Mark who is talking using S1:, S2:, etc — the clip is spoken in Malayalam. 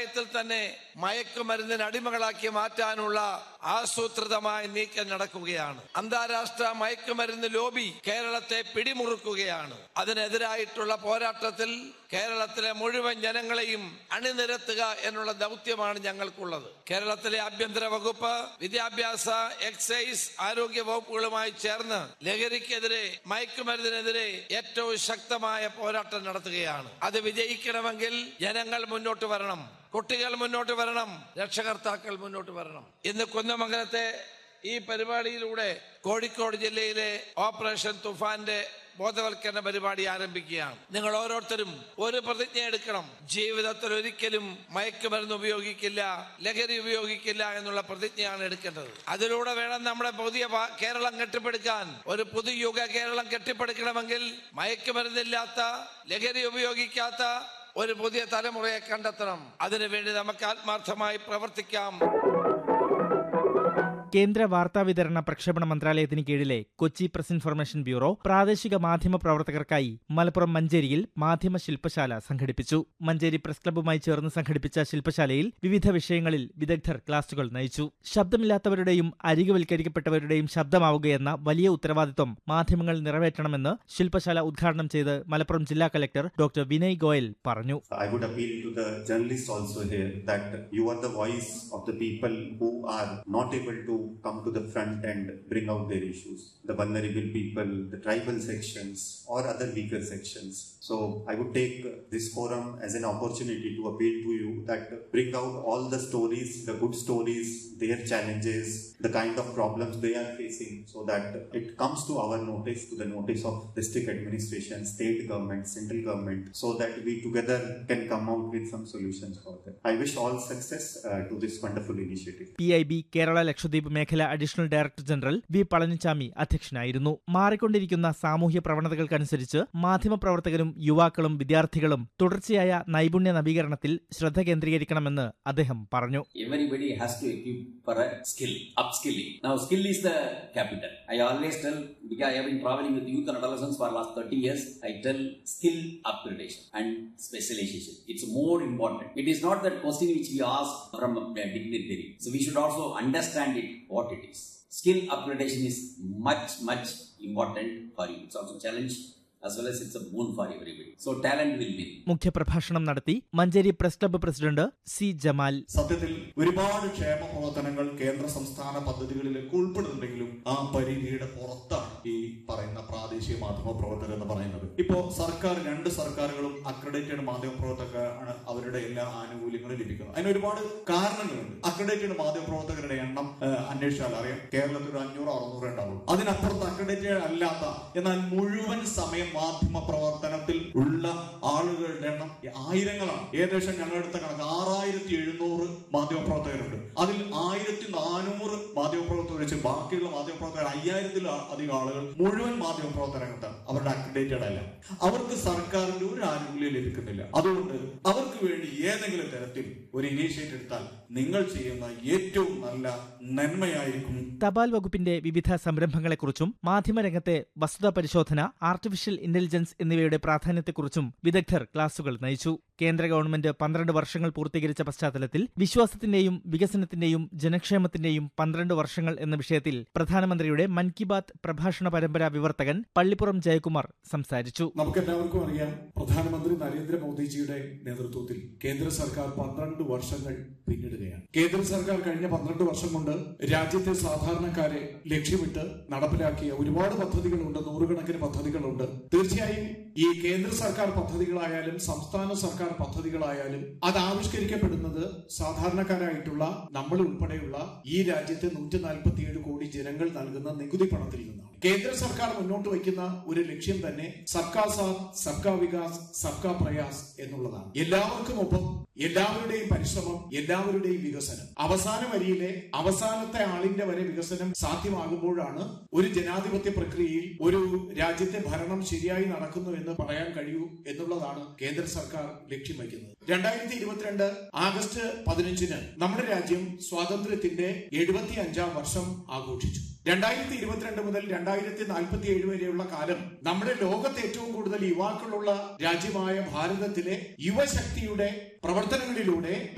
S1: ചെറുപ്രായത്തിൽ തന്നെ മയക്കുമരുന്നിന് അടിമകളാക്കി മാറ്റാനുള്ള ആസൂത്രിതമായ നീക്കം നടക്കുകയാണ് അന്താരാഷ്ട്ര മയക്കുമരുന്ന് ലോബി കേരളത്തെ പിടിമുറുക്കുകയാണ് അതിനെതിരായിട്ടുള്ള പോരാട്ടത്തിൽ കേരളത്തിലെ മുഴുവൻ ജനങ്ങളെയും അണിനിരത്തുക എന്നുള്ള ദൗത്യമാണ് ഞങ്ങൾക്കുള്ളത് കേരളത്തിലെ ആഭ്യന്തര വകുപ്പ് വിദ്യാഭ്യാസ എക്സൈസ് ആരോഗ്യ വകുപ്പുകളുമായി ചേർന്ന് ലഹരിക്കെതിരെ മയക്കുമരുന്നിനെതിരെ ഏറ്റവും ശക്തമായ പോരാട്ടം നടത്തുകയാണ് അത് വിജയിക്കണമെങ്കിൽ ജനങ്ങൾ മുന്നോട്ട് വരണം കുട്ടികൾ മുന്നോട്ട് വരണം രക്ഷകർത്താക്കൾ മുന്നോട്ട് വരണം ഇന്ന് കുന്നമംഗലത്തെ ഈ പരിപാടിയിലൂടെ കോഴിക്കോട് ജില്ലയിലെ ഓപ്പറേഷൻ തുഫാന്റെ ബോധവൽക്കരണ പരിപാടി ആരംഭിക്കുകയാണ് നിങ്ങൾ ഓരോരുത്തരും ഒരു പ്രതിജ്ഞ എടുക്കണം ജീവിതത്തിൽ ഒരിക്കലും മയക്കുമരുന്ന് ഉപയോഗിക്കില്ല ലഹരി ഉപയോഗിക്കില്ല എന്നുള്ള പ്രതിജ്ഞയാണ് എടുക്കേണ്ടത് അതിലൂടെ വേണം നമ്മുടെ പുതിയ ഭാ- കേരളം കെട്ടിപ്പടുക്കാൻ ഒരു പുതുയുഗ കേരളം കെട്ടിപ്പടുക്കണമെങ്കിൽ മയക്കുമരുന്നില്ലാത്ത ലഹരി ഉപയോഗിക്കാത്ത ഒരു പുതിയ തലമുറയെ കണ്ടെത്തണം അതിനുവേണ്ടി നമുക്ക് ആത്മാർത്ഥമായി പ്രവർത്തിക്കാം
S2: കേന്ദ്ര വാർത്താവിതരണ പ്രക്ഷേപണ മന്ത്രാലയത്തിന് കീഴിലെ കൊച്ചി പ്രസ് ഇൻഫർമേഷൻ ബ്യൂറോ പ്രാദേശിക മാധ്യമ പ്രവർത്തകർക്കായി മലപ്പുറം മഞ്ചേരിയിൽ മാധ്യമ ശില്പശാല സംഘടിപ്പിച്ചു മഞ്ചേരി പ്രസ് ക്ലബ്ബുമായി ചേർന്ന് സംഘടിപ്പിച്ച ശില്പശാലയിൽ വിവിധ വിഷയങ്ങളിൽ വിദഗ്ധർ ക്ലാസുകൾ നയിച്ചു ശബ്ദമില്ലാത്തവരുടെയും അരികുവൽക്കരിക്കപ്പെട്ടവരുടെയും ശബ്ദമാവുകയെന്ന വലിയ ഉത്തരവാദിത്വം മാധ്യമങ്ങൾ നിറവേറ്റണമെന്ന് ശില്പശാല ഉദ്ഘാടനം ചെയ്ത് മലപ്പുറം ജില്ലാ കലക്ടർ ഡോക്ടർ വിനയ് ഗോയൽ പറഞ്ഞു
S3: I would appeal to the journalists also here that you are the voice of the people who are not able to come to the front and bring out their issues. The vulnerable people, the tribal sections, or other weaker sections. So I would take this forum as an opportunity to appeal to you that bring out all the stories, the good stories, their challenges, the kind of problems they are facing, so that it comes to our notice, to the notice of district administration, state government, central government, so that we together can come out with some solutions for them. I wish all success uh, to this wonderful initiative.
S2: P I B Kerala Lakshadweep മേഖല additional director general V Palanichami അധ്യക്ഷനായിരുന്നു മാറിക്കൊണ്ടിരിക്കുന്ന സാമൂഹ്യ പ്രവണതകൾക്കനുസരിച്ച് മാധ്യമപ്രവർത്തകരും യുവാക്കളും വിദ്യാർത്ഥികളും തുടർച്ചയായ നൈപുണ്യ നവീകരണത്തിൽ ശ്രദ്ധ കേന്ദ്രീകരിക്കണമെന്ന് അദ്ദേഹം പറഞ്ഞു
S4: everybody has to equip for a skill, upskilling. Now, skill is the capital. I always tell, because I have been traveling with youth and adolescents for last 30 years, I tell skill upgradation and specialization. It's more important. It is not that question which we ask from a dignitary. So, we should also understand it, what it is. Skill upgradation is much, much important for you. It's also a challenge as well as it's a boon for everybody. So, talent will win.
S2: മുഖ്യപ്രഭാഷണം നടത്തി Manjeri press club president C Jamal
S5: സത്യത്തിൽ ഒരുപാട് ക്ഷേമ പ്രവർത്തനങ്ങൾ കേന്ദ്ര സംസ്ഥാന പദ്ധതികളിലേക്ക് ഉൾപ്പെടുന്നുണ്ടെങ്കിലും ആ പരിധിയുടെ പുറത്താണ് ഈ പറയുന്ന പ്രാദേശിക മാധ്യമ പ്രവർത്തകർ എന്ന് പറയുന്നത് ഇപ്പോ സർക്കാർ രണ്ട് സർക്കാരുകളും അക്രഡേറ്റഡ് മാധ്യമ പ്രവർത്തകരാണ് അവരുടെ എല്ലാ ആനുകൂല്യങ്ങളും ലഭിക്കുന്നത് അതിന് ഒരുപാട് കാരണങ്ങളുണ്ട് അക്രഡേറ്റഡ് മാധ്യമ പ്രവർത്തകരുടെ എണ്ണം ഏഹ്, അന്വേഷിച്ചാൽ അറിയാം കേരളത്തിൽ ഒരു അഞ്ഞൂറ് അറുന്നൂറ് ഉണ്ടാവും അതിനപ്പുറത്ത് അക്രഡേറ്റഡ് അല്ലാത്ത എന്നാൽ മുഴുവൻ സമയം മാധ്യമ പ്രവർത്തനത്തിൽ ഉള്ള ആളുകളുടെ എണ്ണം ആയിരങ്ങളാണ് ഏകദേശം ഞങ്ങളുടെ അടുത്ത കണക്ക് ആറായിരത്തി എഴുന്നൂറ് മാധ്യമ പ്രവർത്തകരുണ്ട് അതിൽ ആയിരത്തി നാനൂറ് മാധ്യമ പ്രവർത്തകർ വെച്ച് ബാക്കിയുള്ള മാധ്യമ പ്രവർത്തകർ അയ്യായിരത്തിൽ അധികം ആളുകൾ മുഴുവൻ മാധ്യമ പ്രവർത്തനങ്ങളാണ് അവരുടെ അക്രഡേറ്റഡ് അല്ല അവർക്ക് സർക്കാരിന്റെ ഒരു ആനുകൂല്യം ലഭിക്കുന്നില്ല അതുകൊണ്ട് അവർക്ക് വേണ്ടി ഏതെങ്കിലും തരത്തിൽ ഒരു ഇനീഷ്യേറ്റീവ് എടുത്താൽ നിങ്ങൾ ചെയ്യുന്ന ഏറ്റവും നല്ല നന്മയായിരിക്കും
S2: തപാൽ വകുപ്പിന്റെ വിവിധ സംരംഭങ്ങളെക്കുറിച്ചും മാധ്യമരംഗത്തെ വസ്തുതാ പരിശോധന ആർട്ടിഫിഷ്യൽ ഇന്റലിജൻസ് എന്നിവയുടെ പ്രാധാന്യത്തെക്കുറിച്ചും വിദഗ്ധർ ക്ലാസുകൾ നയിച്ചു കേന്ദ്ര ഗവൺമെന്റ് പന്ത്രണ്ട് വർഷങ്ങൾ പൂർത്തീകരിച്ച പശ്ചാത്തലത്തിൽ വിശ്വാസത്തിന്റെയും വികസനത്തിന്റെയും ജനക്ഷേമത്തിന്റെയും പന്ത്രണ്ട് വർഷങ്ങൾ എന്ന വിഷയത്തിൽ പ്രധാനമന്ത്രിയുടെ മൻ കി ബാത് പ്രഭാഷണ പരമ്പര വിവർത്തകൻ പള്ളിപ്പുറം ജയകുമാർ സംസാരിച്ചു
S6: നമുക്കെല്ലാവർക്കും അറിയാം പ്രധാനമന്ത്രി നരേന്ദ്രമോദിജിയുടെ നേതൃത്വത്തിൽ കേന്ദ്ര സർക്കാർ പന്ത്രണ്ട് വർഷങ്ങൾ പിന്നിടുകയാണ് കേന്ദ്ര സർക്കാർ കഴിഞ്ഞ പന്ത്രണ്ട് വർഷം കൊണ്ട് രാജ്യത്തെ സാധാരണക്കാരെ ലക്ഷ്യമിട്ട് നടപ്പിലാക്കിയ ഒരുപാട് പദ്ധതികളുണ്ട് നൂറുകണക്കിന് പദ്ധതികളുണ്ട് തീർച്ചയായും ഈ കേന്ദ്ര സർക്കാർ പദ്ധതികളായാലും സംസ്ഥാന സർക്കാർ പദ്ധതികളായാലും അത് ആവിഷ്കരിക്കപ്പെടുന്നത് സാധാരണക്കാരായിട്ടുള്ള നമ്മൾ ഉൾപ്പെടെയുള്ള ഈ രാജ്യത്തെ നൂറ്റി നാൽപ്പത്തിയേഴ് കോടി ജനങ്ങൾ നൽകുന്ന നികുതി പണത്തിൽ നിന്നാണ് കേന്ദ്ര സർക്കാർ മുന്നോട്ട് വയ്ക്കുന്ന ഒരു ലക്ഷ്യം തന്നെ സബ്കാ സാത്ത് സബ്കാ വികാസ് സബ്കാ പ്രയാസ് എന്നുള്ളതാണ് എല്ലാവർക്കും ഒപ്പം എല്ലാവരുടെയും പരിശ്രമം എല്ലാവരുടെയും വികസനം അവസാന വരിയിലെ അവസാനത്തെ ആളിന്റെ വരെ വികസനം സാധ്യമാകുമ്പോഴാണ് ഒരു ജനാധിപത്യ പ്രക്രിയയിൽ ഒരു രാജ്യത്തെ ഭരണം ശരിയായി നടക്കുന്നു എന്ന് പറയാൻ കഴിയൂ എന്നുള്ളതാണ് കേന്ദ്ര സർക്കാർ ലക്ഷ്യം വയ്ക്കുന്നത് രണ്ടായിരത്തി ഇരുപത്തിരണ്ട് ആഗസ്റ്റ് പതിനഞ്ചിന് നമ്മുടെ രാജ്യം സ്വാതന്ത്ര്യത്തിന്റെ എഴുപത്തി അഞ്ചാം വർഷം ആഘോഷിച്ചു രണ്ടായിരത്തി ഇരുപത്തിരണ്ട് മുതൽ രണ്ടായിരത്തി നാൽപ്പത്തി ഏഴ് വരെയുള്ള കാലം നമ്മുടെ ലോകത്ത് ഏറ്റവും കൂടുതൽ യുവാക്കളുള്ള രാജ്യമായ ഭാരതത്തിലെ യുവശക്തിയുടെ പ്രവർത്തനങ്ങളിലൂടെ